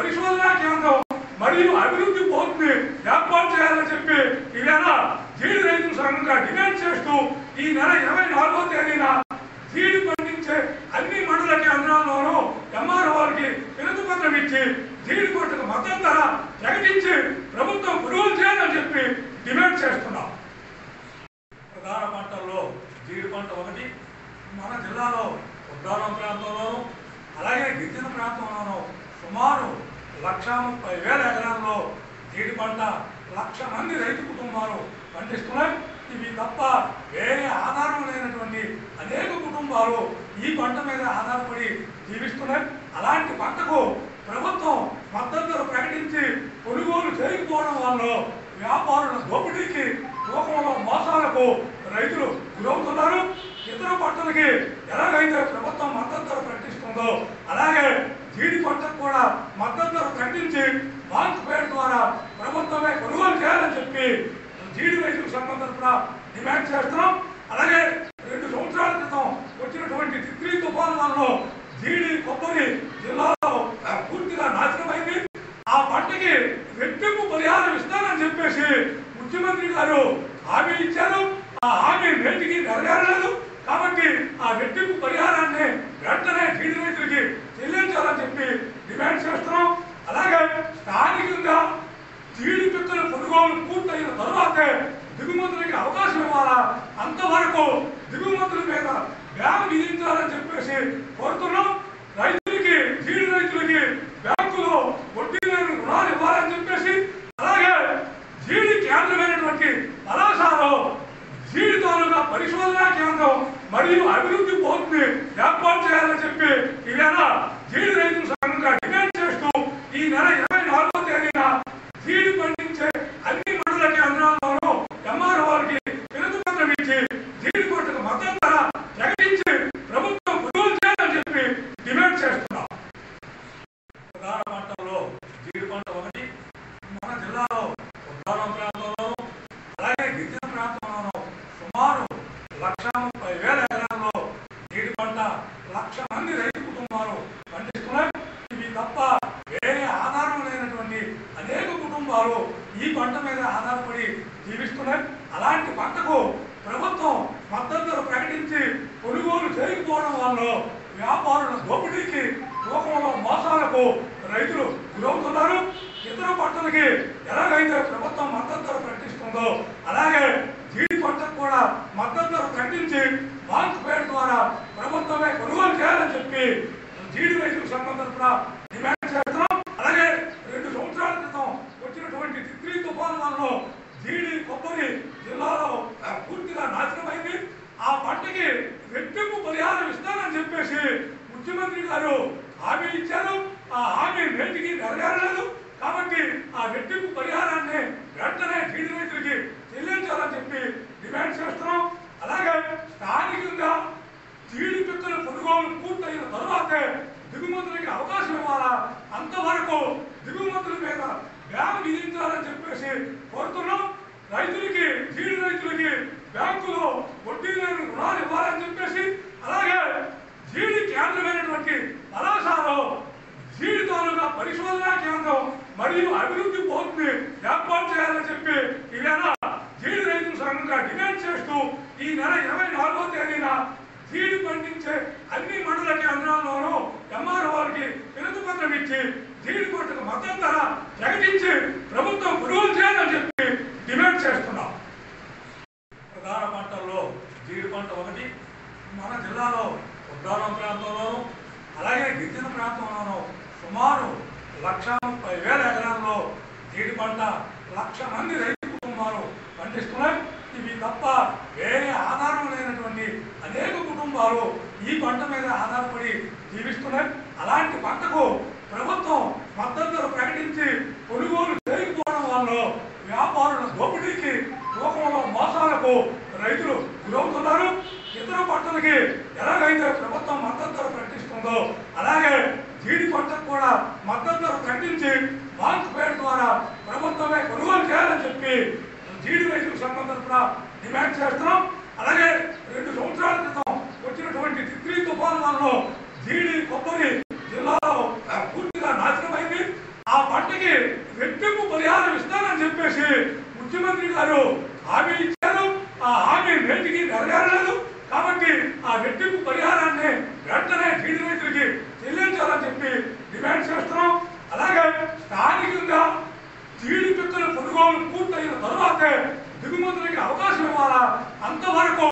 పరిశోధనా కేంద్రం మరియు అభివృద్ధి పోర్టుని ఏర్పాటు చేయాలని చెప్పి ఈవేళ జీడి రైతుల సంఘంగా డిమాండ్ చేస్తూ ఈ నెల ఇరవై నాలుగో తేదీన జీడి పండించే అన్ని మండల కేంద్రాల్లోనూ ఎంఆర్ఓకి వినతి పత్రం ఇచ్చి జీడి పంటకు మద్దతు ధర ప్రకటించి ప్రభుత్వం కొనుగోలు చేయాలని చెప్పి డిమాండ్ చేస్తున్నాం ప్రధాన పంటల్లో జీడి పంట ఒకటి మన జిల్లాలో ఉద్దానం ప్రాంతంలోను అలాగే గిరిజన ప్రాంతంలోను సుమారు లక్ష ముప్పై వేల ఎకరాల్లో జీడి పంట లక్ష మంది రైతు కుటుంబాలు పండిస్తున్నాయి ఇవి తప్ప వేరే ఆధారం లేనటువంటి అనేక కుటుంబాలు ఈ పంట మీద ఆధారపడి జీవిస్తున్నాయి అలాంటి పంటకు ప్రభుత్వం మద్దతు ధర ప్రకటించి కొనుగోలు చేయకపోవడం వల్ల వ్యాపారుల దోపిడీకి తూకంలో మోసాలకు రైతులు గురవుతున్నారు ఇతర పంటలకి ఎలాగైతే ప్రభుత్వం మద్దతు ధర ప్రకటిస్తుందో అలాగే జీడి పంటకు కూడా మద్దతు ధర ప్రకటించి బాంక్ పేడ్ ద్వారా ప్రభుత్వమే కొనుగోలు చేయాలని చెప్పి జీడి రైతుల సంఘం తరఫున డిమాండ్ చేస్తున్నాం అలాగే రెండు సంవత్సరాల క్రితం వచ్చినటువంటి తిత్లీ తుఫాను వల్ల జీడి కొబ్బరి జిల్లాలో ఆ, పూర్తిగా నాశనమైంది ఆ పంటకి రెట్టింపు పరిహారం ఇస్తానని చెప్పేసి ముఖ్యమంత్రి గారు హామీ ఇచ్చారు ఆ హామీ నేటికి నెరవేరలేదు కాబట్టి ఆ రెట్టింపు పరిహారాన్ని వెంటనే జీడి రైతులకి చెల్లించాలని చెప్పి డిమాండ్ చేస్తున్నాం అలాగే స్థానికంగా జీడి పిక్కల కొనుగోలు పూర్తయిన తరువాతే దిగుమతులకి అవకాశం ఇవ్వాలా అంతవరకు దిగుమతుల మీద బ్యాన్ విధించాలని చెప్పేసి కోరుతున్నాం రైతులకి జీడి రైతులకి బ్యాంకులో వడ్డీ లేని రుణాలు ఇవ్వాలని చెప్పేసి అలాగే జీడి కేంద్రమైనటువంటి కళాశాలలో జీడి తాలూకా పరిశోధనా కేంద్రం మరియు అభివృద్ధి పోర్టుని ఏర్పాటు చేయాలని చెప్పి ఈవేళ జీడి రైతుల సంఘంగా డిమాండ్ చేస్తూ ఈ నెల ఇరవై నాలుగో తేదీన జీడి పండించే అన్ని మండల కేంద్రాల్లోనూ ఎంఆర్ఓకి వినతి పత్రం ఇచ్చి జీడి పంటకు మద్దతు ధర ప్రకటించి ప్రభుత్వం కొనుగోలు చేయాలని చెప్పి డిమాండ్ చేస్తున్నాం ప్రధాన పంటల్లో జీడి పంట ఒకటి మన జిల్లాలో ఉద్దానం ప్రాంతంలోను అలాగే గిరిజన ప్రాంతంలోను సుమారు లక్ష ముప్పై వేల ఎకరాల్లో జీడి పంట లక్ష మంది రైతు కుటుంబాలు పండిస్తున్నాయి ఇవి తప్ప వేరే ఆధారం లేనటువంటి అనేక కుటుంబాలు ఈ పంట మీద ఆధారపడి జీవిస్తున్నాయి అలాంటి పంటకు ప్రభుత్వం మద్దతు ధర ప్రకటించి కొనుగోలు చేయకపోవడం వల్ల వ్యాపారుల దోపిడీకి తూకంలో మోసాలకు రైతులు గురవుతున్నారు ఇతర పంటలకి ఎలాగైతే ప్రభుత్వం మద్దతు ధర ప్రకటిస్తుందో అలాగే జీడి పంటకు కూడా మద్దతు ధర ప్రకటించి బాంక్ పేడ్ ద్వారా ప్రభుత్వమే కొనుగోలు చేయాలని చెప్పి జీడి రైతుల సంఘం తరఫున డిమాండ్ చేస్తున్నాం అలాగే రెండు సంవత్సరాల క్రితం వచ్చినటువంటి తిత్లీ తుఫాను వల్ల జీడి కొబ్బరి జిల్లాలో ఆ, పూర్తిగా నాశనమైంది ఆ పంటకి రెట్టింపు పరిహారం ఇస్తానని చెప్పేసి ముఖ్యమంత్రి గారు హామీ ఇచ్చారు ఆ హామీ నేటికి నెరవేరలేదు కాబట్టి ఆ రెట్టింపు పరిహారాన్ని వెంటనే జీడి రైతులకి చెల్లించాలని చెప్పి డిమాండ్ చేస్తున్నాం అలాగే స్థానికంగా జీడి పిక్కల కొనుగోలు పూర్తయిన తరువాతే దిగుమతులకి అవకాశం ఇవ్వాలా అంతవరకు దిగుమతుల మీద బ్యాన్ విధించాలని చెప్పేసి కోరుతున్నాం రైతులకి జీడి రైతులకి బ్యాంకులో వడ్డీ లేని రుణాలు ఇవ్వాలని చెప్పేసి అలాగే జీడి కేంద్రమైనటువంటి కళాశాలలో జీడి తాలూకా పరిశోధనా కేంద్రం మరియు అభివృద్ధి పోర్టుని ఏర్పాటు చేయాలని చెప్పి ఈవేళ జీడి రైతుల సంఘంగా డిమాండ్ చేస్తూ ఈ నెల ఇరవై నాలుగో తేదీన జీడి పండించే అన్ని మండల కేంద్రాల్లోనూ ఎంఆర్ఓకి వినతి పత్రం ఇచ్చి జీడి పంటకు మద్దతు ధర ప్రకటించి ప్రభుత్వం కొనుగోలు చేయాలని చెప్పి డిమాండ్ చేస్తున్నాం ప్రధాన పంటల్లో జీడి పంట ఒకటి మన జిల్లాలో ఉద్దానం ప్రాంతంలోను అలాగే గిరిజన ప్రాంతంలోను సుమారు లక్ష ముప్పై వేల ఎకరాల్లో జీడి పంట లక్ష మంది రైతు కుటుంబాలు పండిస్తున్నాయి ఇవి తప్ప వేరే ఆధారం లేనటువంటి అనేక కుటుంబాలు ఈ పంట మీద ఆధారపడి జీవిస్తున్నాయి అలాంటి పంటకు ప్రభుత్వం మద్దతు ధర ప్రకటించి కొనుగోలు చేయకపోవడం వల్ల వ్యాపారుల దోపిడీకి తూకంలో మోసాలకు రైతులు గురవుతున్నారు ఇతర పంటలకి ఎలాగైతే ప్రభుత్వం మద్దతు ధర ప్రకటిస్తుందో అలాగే జీడి పంటకు కూడా మద్దతు ధర ప్రకటించి బాంక్ పేడ్ ద్వారా ప్రభుత్వమే కొనుగోలు చేయాలని చెప్పి జీడి రైతుల సంఘం తరఫున డిమాండ్ చేస్తున్నాం అలాగే రెండు సంవత్సరాల క్రితం వచ్చినటువంటి తిత్లీ తుఫాను వల్ల జీడి కొబ్బరి జిల్లాలో ఆ, పూర్తిగా నాశనమైంది పంటకి రెట్టింపు పరిహారం ఇస్తానని చెప్పేసి ముఖ్యమంత్రి గారు హామీ ఇచ్చారు ఆ హామీ నేటికి నెరవేరలేదు కాబట్టి ఆ రెట్టింపు పరిహారాన్ని వెంటనే జీడి రైతులకి చెల్లించాలని చెప్పి డిమాండ్ చేస్తున్నాం అలాగే స్థానికంగా జీడి పిక్కల కొనుగోలు పూర్తయిన తరువాతే దిగుమతులకి అవకాశం ఇవ్వాలా అంతవరకు